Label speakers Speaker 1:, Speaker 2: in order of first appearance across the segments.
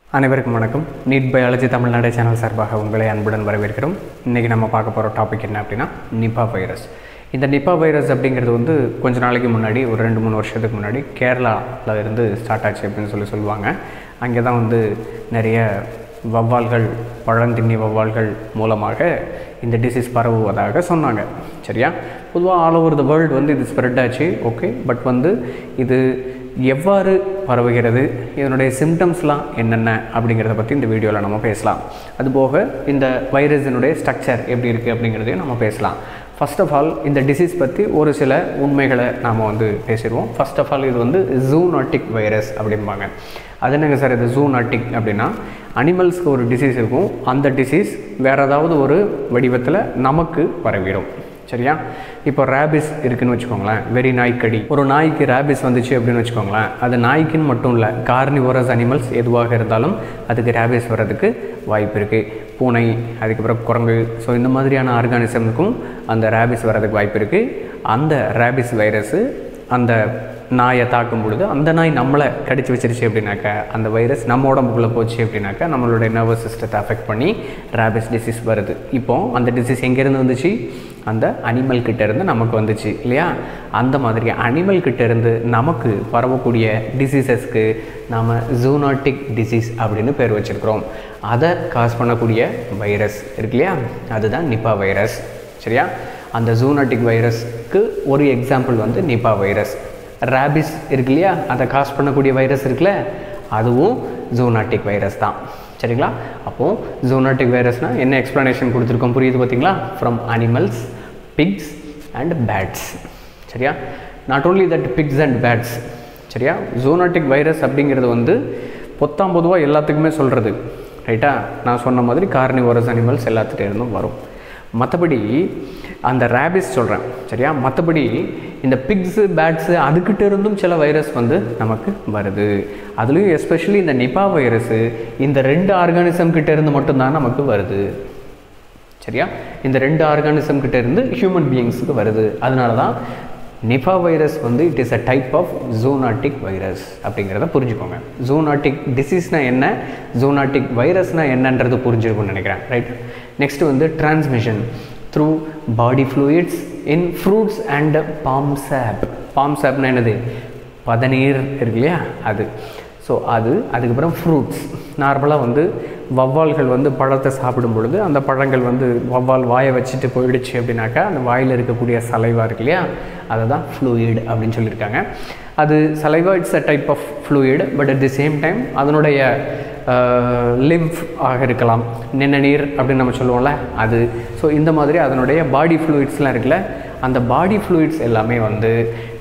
Speaker 1: அனைவருக்கும் வணக்கம் NEET biology Tamil Nadu channel சார்பாக உங்களை அன்புடன் வரவேற்கிறோம் இன்றைக்கி நம்ம பார்க்க போகிற டாபிக் என்ன அப்படின்னா நிபா வைரஸ் இந்த நிபா வைரஸ் அப்படிங்கிறது வந்து கொஞ்ச நாளைக்கு முன்னாடி ஒரு ரெண்டு மூணு வருஷத்துக்கு முன்னாடி கேரளாவில் இருந்து ஸ்டார்ட் ஆச்சு அப்படின்னு சொல்லி சொல்லுவாங்க அங்கே தான் வந்து நிறைய வவ்வால்கள் பழந்தின்னி வவ்வால்கள் மூலமாக இந்த டிசீஸ் பரவுவதாக சொன்னாங்க சரியா பொதுவாக ஆல் ஓவர் த வேர்ல்டு வந்து இது ஸ்ப்ரெட் ஆச்சு ஓகே பட் வந்து இது எவ்வாறு பரவுகிறது இதனுடைய சிம்டம்ஸ்லாம் என்னென்ன அப்படிங்கிறத பற்றி இந்த வீடியோவில் நம்ம பேசலாம் அதுபோக இந்த வைரஸினுடைய ஸ்ட்ரக்சர் எப்படி இருக்குது அப்படிங்கிறதையும் நம்ம பேசலாம் ஃபர்ஸ்ட் ஆஃப் ஆல் இந்த டிசீஸ் பற்றி ஒரு சில உண்மைகளை நாம் வந்து பேசிடுவோம் ஃபர்ஸ்ட் ஆஃப் ஆல் இது வந்து ஜூனாட்டிக் வைரஸ் அப்படிம்பாங்க அது என்னங்க சார் இது ஜூனாட்டிக் அப்படின்னா அனிமல்ஸ்க்கு ஒரு டிசீஸ் இருக்கும் அந்த டிசீஸ் வேறு ஏதாவது ஒரு வடிவத்தில் நமக்கு பரவிடும் சரியா இப்போ ரேபிஸ் இருக்குன்னு வச்சுக்கோங்களேன் வெறி நாய்க்கடி ஒரு நாய்க்கு ரேபிஸ் வந்துச்சு அப்படின்னு வச்சுக்கோங்களேன் அது நாய்க்குன்னு மட்டும் இல்லை கார்னிவோரஸ் அனிமல்ஸ் எதுவாக இருந்தாலும் அதுக்கு ரேபிஸ் வர்றதுக்கு வாய்ப்பு இருக்குது பூனை அதுக்கப்புறம் குரங்கு ஸோ இந்த மாதிரியான ஆர்கானிசமுக்கும் அந்த ரேபிஸ் வர்றதுக்கு வாய்ப்பு இருக்குது அந்த ரேபிஸ் வைரஸு அந்த நாயை தாக்கும் பொழுது அந்த நாய் நம்மளை கடிச்சு வச்சிருச்சு அப்படின்னாக்கா அந்த வைரஸ் நம்ம உடம்புக்குள்ளே போச்சு அப்படின்னாக்கா நம்மளுடைய நர்வஸ் சிஸ்டத்தை அஃபெக்ட் பண்ணி ரேபிஸ் டிசீஸ் வருது இப்போ அந்த டிசீஸ் எங்கேருந்து வந்துச்சு அந்த அனிமல் கிட்ட இருந்து நமக்கு வந்துச்சு இல்லையா அந்த மாதிரி அனிமல் கிட்ட இருந்து நமக்கு பரவக்கூடிய டிசீசஸ்க்கு நாம் ஜூனாட்டிக் டிசீஸ் அப்படின்னு பேர் வச்சுருக்கிறோம் அதை காஸ் பண்ணக்கூடிய வைரஸ் இருக்கு இல்லையா அதுதான் நிப்பா வைரஸ் சரியா அந்த ஜூனாட்டிக் வைரஸ்க்கு ஒரு எக்ஸாம்பிள் வந்து நிப்பா வைரஸ் ரேபிஸ் இருக்கு இல்லையா அதை காஸ் பண்ணக்கூடிய வைரஸ் இருக்குல்ல அதுவும் ஜூனாட்டிக் வைரஸ் தான் சரிங்களா அப்போது ஜூனாட்டிக் வைரஸ்னால் என்ன எக்ஸ்ப்ளனேஷன் கொடுத்துருக்கோம் புரியுது பார்த்தீங்களா from animals pigs and bats சரியா not only that pigs and bats சரியா ஜூனாட்டிக் வைரஸ் அப்படிங்கிறது வந்து பொத்தாம் பொதுவாக எல்லாத்துக்குமே சொல்கிறது ரைட்டா நான் சொன்ன மாதிரி கார்னிவோரஸ் அனிமல்ஸ் எல்லாத்துகிட்ட இருந்தும் வரும் மற்றபடி அந்த ரேபிஸ் சொல்கிறேன் சரியா மற்றபடி இந்த பிக்ஸு பேட்ஸு அதுக்கிட்ட இருந்தும் சில வைரஸ் வந்து நமக்கு வருது அதுலேயும் எஸ்பெஷலி இந்த நிபா வைரஸு இந்த ரெண்டு ஆர்கானிசம் கிட்ட இருந்து மட்டும்தான் நமக்கு வருது சரியா இந்த ரெண்டு ஆர்கானிசம் கிட்ட இருந்து ஹியூமன் பீயிங்ஸுக்கு வருது அதனால தான் நிபா வைரஸ் வந்து it is a type of zoonotic virus அப்படிங்கிறத புரிஞ்சுக்கோங்க ஜூனாட்டிக் டிசீஸ்னால் என்ன ஜூனாட்டிக் வைரஸ்னால் என்னன்றது புரிஞ்சிருக்கும்னு நினைக்கிறேன் ரைட் நெக்ஸ்ட் வந்து transmission through body fluids in fruits and palm sap palm சாப்னா என்னது பதநீர் இருக்கு இல்லையா அது ஸோ அது அதுக்கப்புறம் ஃப்ரூட்ஸ் நார்மலாக வந்து வவ்வால்கள் வந்து பழத்தை சாப்பிடும் பொழுது அந்த பழங்கள் வந்து வவ்வால் வாயை வச்சுட்டு போயிடுச்சு அப்படின்னாக்கா அந்த வாயில் இருக்கக்கூடிய சலைவா இருக்கு இல்லையா அதை தான் ஃப்ளூயிட் அப்படின்னு சொல்லியிருக்காங்க அது saliva it's a type of fluid but at the same time அதனுடைய லிம்ஃப் ஆக இருக்கலாம் நிணநீர் அப்படின்னு நம்ம சொல்லுவோம்ல அது ஸோ இந்த மாதிரி அதனுடைய பாடி ஃப்ளூயிட்ஸ்லாம் இருக்குல்ல அந்த பாடி ஃப்ளூயிட்ஸ் எல்லாமே வந்து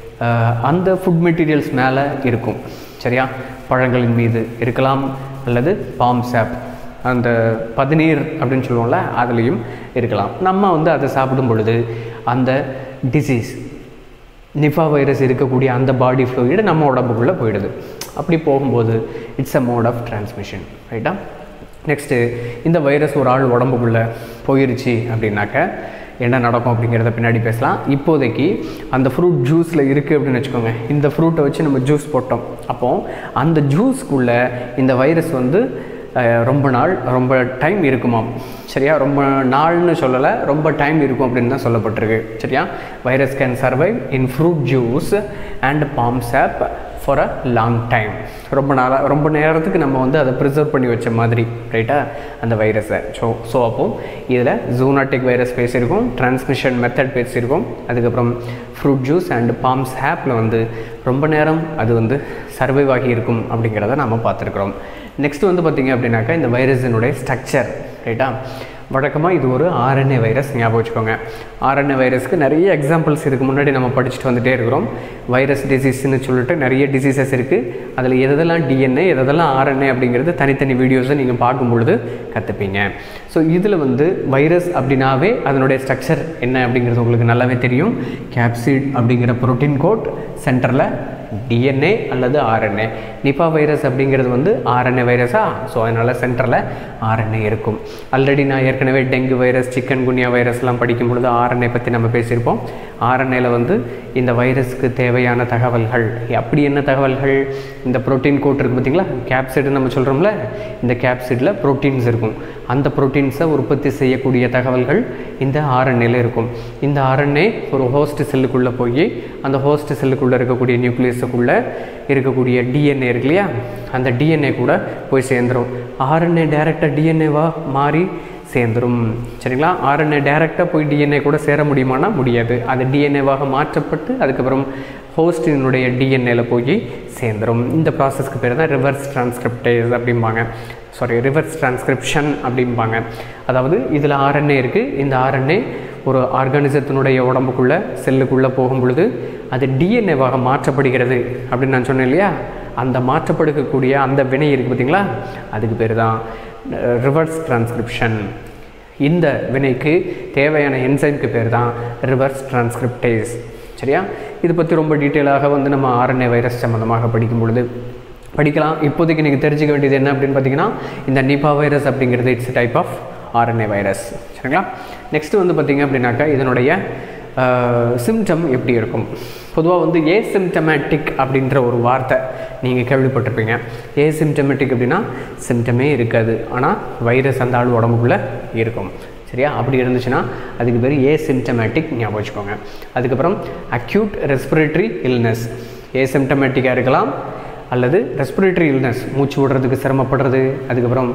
Speaker 1: அந்த ஃபுட் மெட்டீரியல்ஸ் மேலே இருக்கும் சரியா பழங்களின் மீது இருக்கலாம் அல்லது பாம் சாப் அந்த பதநீர் அப்படின்னு சொல்லுவோம்ல அதுலேயும் இருக்கலாம் நம்ம வந்து அதை சாப்பிடும் பொழுது அந்த டிசீஸ் நிஃபா வைரஸ் இருக்கக்கூடிய அந்த பாடி ஃப்ளூயிடு நம்ம உடம்புக்குள்ளே போயிடுது அப்படி போகும்போது it's a mode of transmission ரைட்டா நெக்ஸ்ட்டு இந்த வைரஸ் ஒரு ஆள் உடம்புக்குள்ளே போயிருச்சு அப்படின்னாக்க என்ன நடக்கும் அப்படிங்கிறத பின்னாடி பேசலாம் இப்போதைக்கு அந்த ஃப்ரூட் ஜூஸில் இருக்குது அப்படின்னு வச்சுக்கோங்க இந்த ஃப்ரூட்டை வச்சு நம்ம ஜூஸ் போட்டோம் அப்போது அந்த ஜூஸ்க்குள்ளே இந்த வைரஸ் வந்து ரொம்ப நாள் ரொம்ப டைம் இருக்குமாம் சரியா ரொம்ப நாள்னு சொல்லலை ரொம்ப டைம் இருக்கும் அப்படின்னு தான் சொல்லப்பட்டிருக்கு சரியா virus can survive in fruit juice and palm sap for a long time ரொம்ப நாளாக ரொம்ப நேரத்துக்கு நம்ம வந்து அதை ப்ரிசர்வ் பண்ணி வச்ச மாதிரி ரைட்டா அந்த வைரஸை ஸோ ஸோ அப்போது இதில் ஜூனாட்டிக் வைரஸ் பேசியிருக்கோம் டிரான்ஸ்மிஷன் மெத்தட் பேசியிருக்கோம் அதுக்கப்புறம் ஃப்ரூட் ஜூஸ் அண்ட் பாம்ஸ் ஆப்பில் வந்து ரொம்ப நேரம் அது வந்து சர்வைவ் ஆகி இருக்கும் அப்படிங்கிறத நம்ம பார்த்துருக்குறோம் நெக்ஸ்ட் வந்து பார்த்திங்க அப்படின்னாக்கா இந்த வைரஸினுடைய ஸ்ட்ரக்சர் ரைட்டா வழக்கமாக இது ஒரு ஆர்என்ஏ வைரஸ் ஞாபகம் வச்சுக்கோங்க ஆர்என்ஏ வைரஸ்க்கு நிறைய எக்ஸாம்பிள்ஸ் இதுக்கு முன்னாடி நம்ம படிச்சுட்டு வந்துகிட்டே இருக்கிறோம் வைரஸ் டிசீஸ்னு சொல்லிட்டு நிறைய டிசீசஸ் இருக்குது அதில் எதெல்லாம் டிஎன்ஏ எதெல்லாம் ஆர்என்ஏ அப்படிங்கிறது தனித்தனி வீடியோஸை நீங்கள் பார்க்கும் பொழுது கற்றுப்பீங்க ஸோ இதில் வந்து வைரஸ் அப்படின்னாவே அதனுடைய ஸ்ட்ரக்சர் என்ன அப்படிங்கிறது உங்களுக்கு நல்லாவே தெரியும் கேப்சிட் அப்படிங்கிற ப்ரோட்டீன் கோட் சென்டரில் டிஎன்ஏ அல்லது ஆர்என்ஏ நிபா வைரஸ் அப்படிங்கிறது வந்து ஆர்என்ஏ வைரஸா ஸோ அதனால் சென்டரில் ஆர்என்ஏ இருக்கும் ஆல்ரெடி நான் ஏற்கனவே டெங்கு வைரஸ் சிக்கன் குனியா வைரஸ்லாம் படிக்கும் பொழுது ஆர்என்ஏ பற்றி நம்ம பேசியிருப்போம் ஆர்என்ஏல வந்து இந்த வைரஸ்க்கு தேவையான தகவல்கள் அப்படி என்ன தகவல்கள் இந்த புரோட்டீன் கோட் இருக்குது பார்த்தீங்களா கேப்சிட் நம்ம சொல்கிறோம்ல இந்த கேப்சிட்டில் ப்ரோட்டீன்ஸ் இருக்கும் அந்த ப்ரோட்டீன்ஸை உற்பத்தி செய்யக்கூடிய தகவல்கள் இந்த ஆர்என்ஏல இருக்கும் இந்த ஆர்என்ஏ ஒரு ஹோஸ்ட் செல்லுக்குள்ளே போய் அந்த ஹோஸ்ட் செல்லுக்குள்ளே இருக்கக்கூடிய நியூக்ளியஸுக்குள்ளே இருக்கக்கூடிய டிஎன்ஏ இருக்கு இல்லையா அந்த டிஎன்ஏ கூட போய் சேர்ந்துடும் ஆர்என்ஏ டேரெக்டாக டிஎன்ஏவாக மாறி சேர்ந்துடும் சரிங்களா ஆர்என்ஏ டேரெக்டாக போய் டிஎன்ஏ கூட சேர முடியுமானா முடியாது அது டிஎன்ஏவாக மாற்றப்பட்டு அதுக்கப்புறம் ஹோஸ்டினுடைய டிஎன்ஏல போய் சேர்ந்துடும் இந்த ப்ராசஸ்க்கு பேர் தான் ரிவர்ஸ் டிரான்ஸ்கிரிப்டேஸ் அப்படிம்பாங்க சாரி ரிவர்ஸ் டிரான்ஸ்கிரிப்ஷன் அப்படிம்பாங்க அதாவது இதில் ஆர்என்ஏ இருக்குது இந்த ஆர்என்ஏ ஒரு ஆர்கானிசத்தினுடைய உடம்புக்குள்ளே செல்லுக்குள்ளே போகும் பொழுது அது டிஎன்ஏவாக மாற்றப்படுகிறது அப்படின்னு நான் சொன்னேன் இல்லையா அந்த மாற்றப்படுக்கக்கூடிய அந்த வினை இருக்குது பார்த்தீங்களா அதுக்கு பேர் தான் ரிவர்ஸ் டிரான்ஸ்கிரிப்ஷன் இந்த வினைக்கு தேவையான என்சைம்க்கு பேர் தான் ரிவர்ஸ் டிரான்ஸ்கிரிப்டேஸ் சரியா இது பற்றி ரொம்ப டீட்டெயிலாக வந்து நம்ம ஆர்என்ஏ வைரஸ் சம்மந்தமாக படிக்கும் பொழுது படிக்கலாம் இப்போதைக்கு நீங்கள் தெரிஞ்சுக்க வேண்டியது என்ன அப்படின்னு பார்த்தீங்கன்னா இந்த நிபா வைரஸ் அப்படிங்கிறது it's type of RNA virus சரிங்களா நெக்ஸ்ட்டு வந்து பார்த்திங்க அப்படின்னாக்கா இதனுடைய சிம்டம் எப்படி இருக்கும் பொதுவாக வந்து ஏ சிம்டமேட்டிக் அப்படின்ற ஒரு வார்த்தை நீங்கள் கேள்விப்பட்டிருப்பீங்க ஏ சிம்டமேட்டிக் அப்படின்னா சிம்டமே இருக்காது ஆனால் வைரஸ் அந்த ஆள் உடம்புக்குள்ளே இருக்கும் சரியா அப்படி இருந்துச்சுன்னா அதுக்கு பேர் ஏ சிம்டமேட்டிக் ஞாபகம் வச்சுக்கோங்க அதுக்கப்புறம் அக்யூட் ரெஸ்பிரேட்டரி இல்னஸ் ஏ சிம்டமேட்டிக்காக இருக்கலாம் அல்லது ரெஸ்பிரேட்டரி இல்னஸ் மூச்சு விடுறதுக்கு சிரமப்படுறது அதுக்கப்புறம்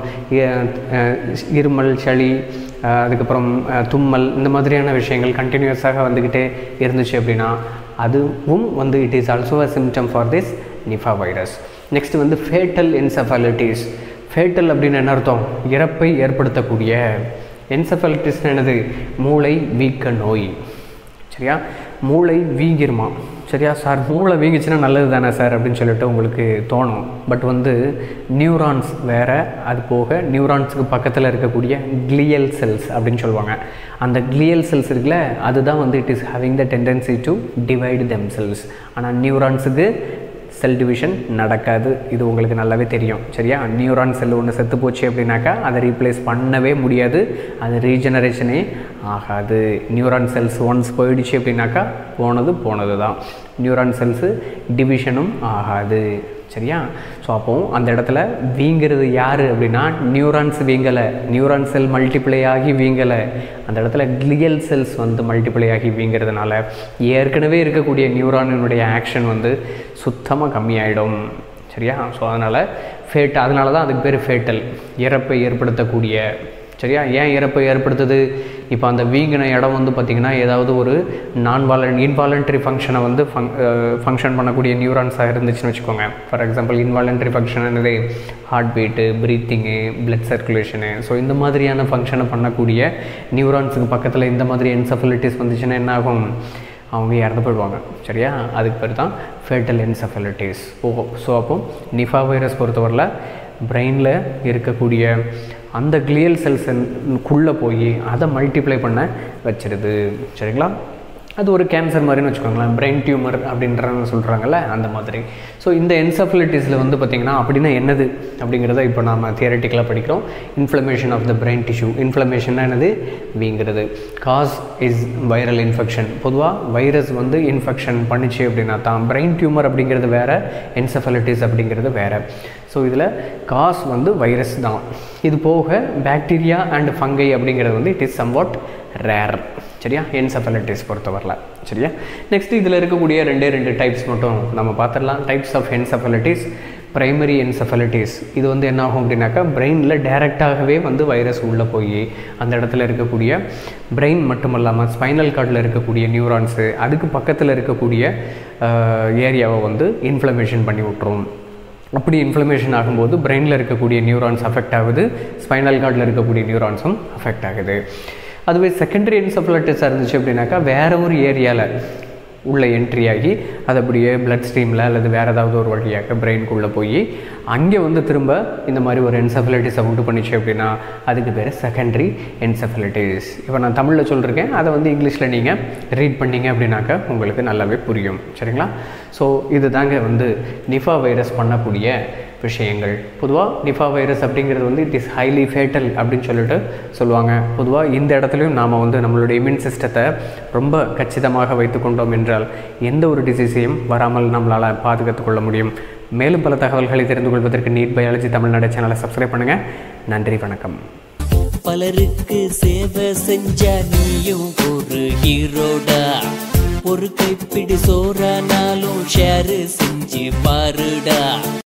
Speaker 1: இருமல் சளி அதுக்கப்புறம் தும்மல் இந்த மாதிரியான விஷயங்கள் கண்டினியூஸாக வந்துக்கிட்டே இருந்துச்சு அப்படின்னா அதுவும் வந்து it is also a symptom for this Nipah virus next வந்து ஃபேட்டல் என்செஃபாலிட்டிஸ் ஃபேட்டல் அப்படின்னு என்ன அர்த்தம் இறப்பை ஏற்படுத்தக்கூடிய என்செஃபாலிட்டிஸ் என்னது மூளை வீக்க நோய் சரியா மூளை வீங்கிருமா சரியா சார் மூளை வீங்கிச்சுன்னா நல்லது தானே சார் அப்படின்னு சொல்லிட்டு உங்களுக்கு தோணும் பட் வந்து நியூரான்ஸ் வேறு அது போக நியூரான்ஸுக்கு பக்கத்தில் இருக்கக்கூடிய கிளியல் செல்ஸ் அப்படின்னு சொல்லுவாங்க அந்த கிளியல் செல்ஸ் இருக்குல்ல அதுதான் வந்து it is having the tendency to divide them cells ஆனால் நியூரான்ஸுக்கு செல் டிவிஷன் நடக்காது இது உங்களுக்கு நல்லாவே தெரியும் சரியா நியூரான் செல் ஒன்று செத்து போச்சு அப்படின்னாக்கா அதை ரீப்ளேஸ் பண்ணவே முடியாது அது ரீஜெனரேஷனே ஆகாது நியூரான் செல்ஸ் ஒன்ஸ் போயிடுச்சு அப்படின்னாக்கா போனது போனது தான் நியூரான் செல்ஸு டிவிஷனும் ஆகாது சரியா ஸோ அப்போது அந்த இடத்துல வீங்கிறது யார் அப்படின்னா நியூரான்ஸ் வீங்கலை நியூரான் செல் மல்டிப்ளை ஆகி வீங்கலை அந்த இடத்துல கிளியல் செல்ஸ் வந்து மல்டிப்ளை ஆகி வீங்கிறதுனால ஏற்கனவே இருக்கக்கூடிய நியூரானினுடைய ஆக்ஷன் வந்து சுத்தமாக கம்மியாயிடும் சரியா ஸோ அதனால் ஃபேட் அதனால தான் அதுக்கு பேர் ஃபேட்டல் இறப்பை ஏற்படுத்தக்கூடிய சரியா ஏன் இறப்பை ஏற்படுத்துது இப்போ அந்த வீங்கின இடம் வந்து பார்த்திங்கன்னா ஏதாவது ஒரு நான் வாலன் இன்வாலண்ட்ரி ஃபங்க்ஷனை வந்து ஃபங் ஃபங்க்ஷன் பண்ணக்கூடிய நியூரான்ஸாக இருந்துச்சுன்னு வச்சுக்கோங்க ஃபார் எக்ஸாம்பிள் இன்வாலண்ட்ரி ஃபங்க்ஷன் என்னது heart beat breathing blood circulation so இந்த மாதிரியான ஃபங்க்ஷனை பண்ணக்கூடிய நியூரான்ஸுக்கு பக்கத்தில் இந்த மாதிரி என்செஃபலிட்டிஸ் வந்துச்சுன்னா என்ன ஆகும் அவங்க இறந்து போயிடுவாங்க சரியா அதுக்கு பேர் தான் ஃபேட்டல் என்செஃபலிட்டிஸ் ஓ ஸோ அப்போ நிஃபா வைரஸ் பொறுத்தவரையில் பிரெயினில் இருக்கக்கூடிய அந்த கிளியல் செல்ஸுக்குள்ளே போய் அதை மல்டிப்ளை பண்ண வச்சிடுது சரிங்களா அது ஒரு கேன்சர் மாதிரின்னு வச்சுக்கோங்களேன் பிரெயின் டியூமர் அப்படின்ற சொல்கிறாங்கல்ல அந்த மாதிரி ஸோ இந்த என்செஃபலிட்டிஸில் வந்து பார்த்திங்கன்னா அப்படின்னா என்னது அப்படிங்கிறத இப்போ நாம் தியரட்டிக்கலாக படிக்கிறோம் inflammation of the brain tissue inflammation என்னது வீங்கிறது காஸ் இஸ் வைரல் இன்ஃபெக்ஷன் பொதுவாக வைரஸ் வந்து இன்ஃபெக்ஷன் பண்ணிச்சு அப்படின்னா தான் பிரெயின் டியூமர் அப்படிங்கிறது வேறு என்செஃபலிட்டிஸ் அப்படிங்கிறது வேறு ஸோ இதில் காஸ் வந்து வைரஸ் தான் இது போக பாக்டீரியா அண்ட் ஃபங்கை அப்படிங்கிறது வந்து இட் இஸ் சம்வாட் ரேர் சரியா என்செஃபலிட்டிஸ் பொறுத்தவரையில் சரியா நெக்ஸ்ட் இதில் இருக்கக்கூடிய ரெண்டே ரெண்டு டைப்ஸ் மட்டும் நம்ம பார்த்துடலாம் types of encephalitis primary encephalitis இது வந்து என்ன ஆகும் அப்படின்னாக்கா பிரெயினில் டைரெக்டாகவே வந்து வைரஸ் உள்ளே போய் அந்த இடத்துல இருக்கக்கூடிய பிரெயின் மட்டும் இல்லாமல் ஸ்பைனல் கார்டில் இருக்கக்கூடிய நியூரான்ஸு அதுக்கு பக்கத்தில் இருக்கக்கூடிய ஏரியாவை வந்து இன்ஃப்ளமேஷன் பண்ணி விட்டுரும் அப்படி இன்ஃப்ளமேஷன் ஆகும்போது பிரெயினில் இருக்கக்கூடிய நியூரான்ஸ் அஃபெக்ட் ஆகுது ஸ்பைனல் கார்டில் இருக்கக்கூடிய நியூரான்ஸும் அஃபெக்ட் ஆகுது அதுவே செகண்டரி என்செஃபலைட்டிஸாக இருந்துச்சு அப்படின்னாக்கா வேற ஒரு ஏரியாவில் உள்ளே என்ட்ரி ஆகி அது அப்படியே பிளட் ஸ்ட்ரீமில் அல்லது வேறு ஏதாவது ஒரு வழியாக பிரெயின்குள்ளே போய் அங்கே வந்து திரும்ப இந்த மாதிரி ஒரு என்செஃபலைட்டிஸை உண்டு பண்ணிச்சு அப்படின்னா அதுக்கு பேர் செகண்டரி என்செஃபலைட்டிஸ் இப்போ நான் தமிழில் சொல்லியிருக்கேன் அதை வந்து இங்கிலீஷில் நீங்கள் ரீட் பண்ணீங்க அப்படின்னாக்கா உங்களுக்கு நல்லாவே புரியும் சரிங்களா ஸோ இது தாங்க வந்து நிஃபா வைரஸ் பண்ணக்கூடிய விஷயங்கள் பொதுவாக நிஃபா வைரஸ் அப்படிங்கிறது வந்து இட் இஸ் ஹைலி ஃபேட்டல் அப்படின்னு சொல்லிட்டு சொல்லுவாங்க பொதுவாக இந்த இடத்துலையும் நாம் வந்து நம்மளுடைய இம்யூன் சிஸ்டத்தை ரொம்ப கச்சிதமாக வைத்துக்கொண்டோம் என்றால் எந்த ஒரு டிசீஸையும் வராமல் நம்மளால் பாதுகாத்து கொள்ள முடியும் மேலும் பல தகவல்களை தெரிந்து கொள்வதற்கு நீட் பயாலஜி தமிழ்நாடு சேனலை சப்ஸ்கிரைப் பண்ணுங்கள் நன்றி வணக்கம்
Speaker 2: பலருக்கு சேவை செஞ்ச நீயும் ஒரு ஹீரோடா ஒரு கைப்பிடி சோறானாலும் ஷேர் செஞ்சு பாருடா